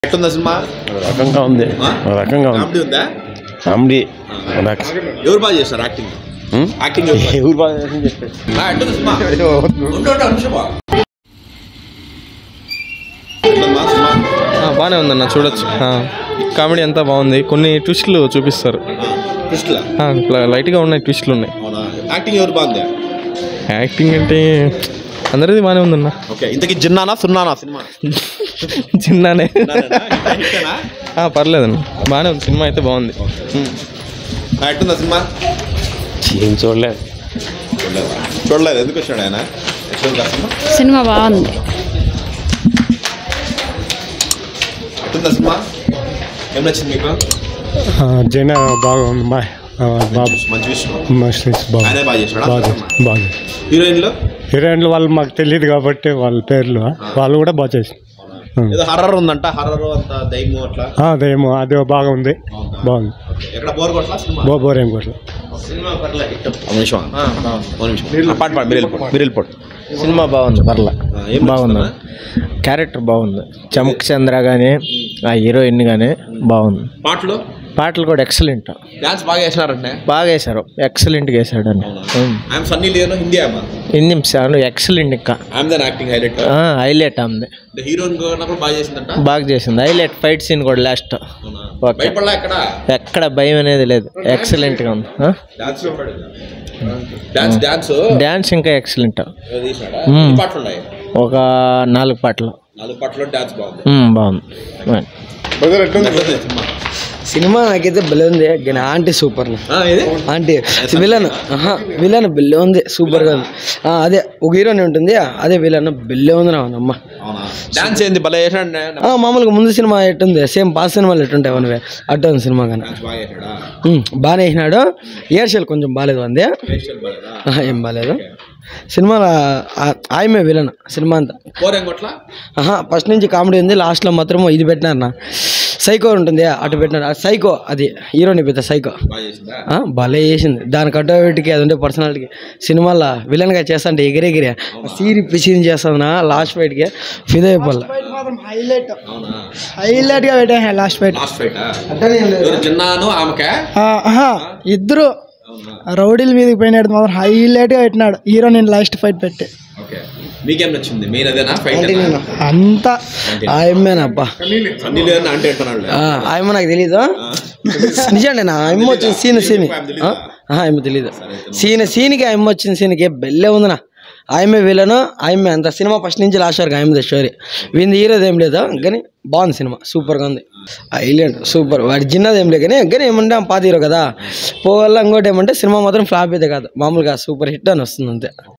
ఎట్లుందా cinema రకంగా ఉంది ఆ? రకంగా ఉంది కామెడీ ఉందా కామెడీ రక- ఎవరు బాగా చేస్తారు యాక్టింగ్ ఉం? యాక్టింగ్ ఎవరు బాగా- ఎవరు బాగా చేసింది చెప్పే. ఆ, ఎట్లుంది సినిమా ఉండు, ఉండు, ఒక నిమిషం బాగా. ఎట్లుందా సినిమా బాగానే ఉందన్న చూడొచ్చు ఆ, కామెడీ అంతా బాగుంది కొన్ని ట్విస్టులు చూపిస్తారు కృష్ణ ఆ, ల- లైట్గా ఉన్నాయి ట్విస్టులు ఉన్నాయి అవునా యాక్టింగ్ ఎవరు బాగుంది యాక్టింగ్ అంటే అందరిది బాగానే ఉందన్న ఓకే ఇంతకి జిన్నానా సున్నానా సినిమా చిన్ననే జిన్నానేనా? హిట్టేనా? ఆ, పర్లేదన్న బాగానే ఉంది సినిమా అయితే బాగుంది ఆ, ఎట్లుందా సినిమా ఏం చూడలేదు చూడలేదా చూడలేదు ఎందుకు వచ్చాడు ఆయన ఎట్లుందా సినిమా సినిమా బాగుంది ఎట్లుందా సినిమా ఏం నచ్చింది మీకు జన బాగుంది మా ఆ, బాబు మంచి విషయం మస్తు బాగు ఆయనే బాగా చేసినాడా బాగు బాగు హీరోయిన్లో హీరోయిన్లు వాళ్ళు మాకు తెలియదు కాబట్టి వాళ్ళ పేర్లు వాళ్ళు కూడా బాగా చేసి ఏదో హర్రర్ ఉందంట హర్రర్ అంత దైము అట్లా అదేమో అది బాగుంది బాగుంది ఎక్కడ బోర్ కొట్లా సినిమా బో బోరేం కూడా సినిమా పర్లే హిట్ ఒక నిమిషం ఒక నిమిషం పాట పాడు మీరు వెళ్ళిపోండి మీరు వెళ్ళిపోండి సినిమా బాగుంది పర్లా ఆ, ఏం బాగుంది నచ్చిందన్నా? క్యారెక్టర్ బాగుంది చమక్ చంద్ర కానీ ఆ హీరోయిన్ కానీ బాగుంది పాటలు పాటలు కూడా ఎక్సలెంట్ డాన్స్ బాగా వేసినారంటే బాగా వేశారు ఎక్సలెంట్గా వేసాడు అని ఐఎమ్ సన్నీ లియోన్ హిందీ అమ్మా హిందీ సార్ ఎక్సలెంట్ ఇంకా I'm then acting highlight highlight ఆమెది హీరోయిన్ కూడా బాగా చేసిందంట బాగా చేసింది హైలైట్ ఫైట్ సీన్ కూడా లాస్ట్ అవునా? ఓకే. భయపడలా ఎక్కడ ఎక్కడ భయం అనేది లేదు ఎక్సలెంట్గా ఉంది డాన్స్ డాన్స్ డాన్స్ డ్యాన్స్ ఇంకా ఎక్సలెంట్ తీసినాడా మ్మ్. ఎన్ని పాటలు ఉన్నాయి ఒక నాలుగు పాటలు నాలుగు పాటలు డాన్స్ బాగుంది మ్మ్, బాగుంది ఎట్లుంది సినిమా? సినిమా నాకైతే భలే ఉంది కానీ ఆంటీ సూపర్ ఆ, ఇది ఆంటీ విలన్ ఆహా విలన్ బిల్లే ఉంది సూపర్ గా ఉంది ఆ, అదే ఒక హీరోని ఉంటుంది అదే విలన్ బిల్లే ఉంది నా అమ్మ అవునా డాన్స్ ఏంది భలే చేసాడు ఆ, మామూలుగా ముందు సినిమా ఎట్టుంది సేమ్ పాత సినిమాలు ఎట్టుంటాయి అవన్నీ అట్టు ఉంది సినిమా కానీ డాన్స్ బాగా చేసాడా ఉమ్, బాగానే వేసినాడు ఏర్షల్ కొంచెం బాగాలేదు అంది ఫేషియల్ బాగాలేదా? ఆహా, ఏం బాగాలేదు సినిమాలో ఆ- ఆయమే విలన్ సినిమా అంతా ఫోర్ ఏం కొట్లా ఆహా ఫస్ట్ నుంచి కామెడీ ఉంది లాస్ట్లో మాత్రం ఇది పెట్టినారు నా సైకో ఉంటుంది అటు పెట్టినారు ఆ సైకో అది హీరోని పెద్ద సైకో బాగా చేసిందా ఆ, భలే చేసింది దాని కట్టోబెట్టికి అది ఉండే పర్సనాలిటీకి సినిమాలో విలన్గా చేస్తాంటే ఎగిరెగిరి సీరి పిసిని చేస్తాను లాస్ట్ ఫైట్కి ఫిదా అయిపోలే అవునా హైలైట్ గా పెట్టా లాస్ట్ ఫైట్ లాస్ట్ ఫైట్ ఎవరు చిన్నాను ఆమెకే ఇద్దరు అవునా రౌడీల మీదకి పోయినాడు మాత్రం హైలైట్ గా పెట్టినాడు హీరో నేను లాస్ట్ ఫైట్ పెట్టి ఓకే మీకేం నచ్చింది మెయిన్ అదేనా ఫైట్ అంతా ఆయమ్మేనప్పా సన్నీ లియోన్ అంటే అంటున్నాడు ఆయమ్మ నాకు తెలీదు నిజండి నా ఆయమ్మ వచ్చిన సీన్ సీన్ ఆయమ్మ తెలీదు సీన్ సీన్కి ఆయమ్మ వచ్చిన సీన్కి బెల్లే ఉందినా ఆయమ్మే విలను ఆయమ్మే అంత సినిమా ఫస్ట్ నుంచి లాస్ట్ వరకు ఆయమ్మది స్టోరీ వీంది హీరోది ఏం లేదు కానీ బాగుంది సినిమా సూపర్గా ఉంది ఐలాండ్ సూపర్ వాడి చిన్నది ఏం లేదు కానీ కానీ ఏమంటే పాత హీరో కదా పోవాల ఇంకోటి ఏమంటే సినిమా మాత్రం ఫ్లాప్ అయితే కాదు మామూలుగా సూపర్ హిట్ అని వస్తుంది అంతే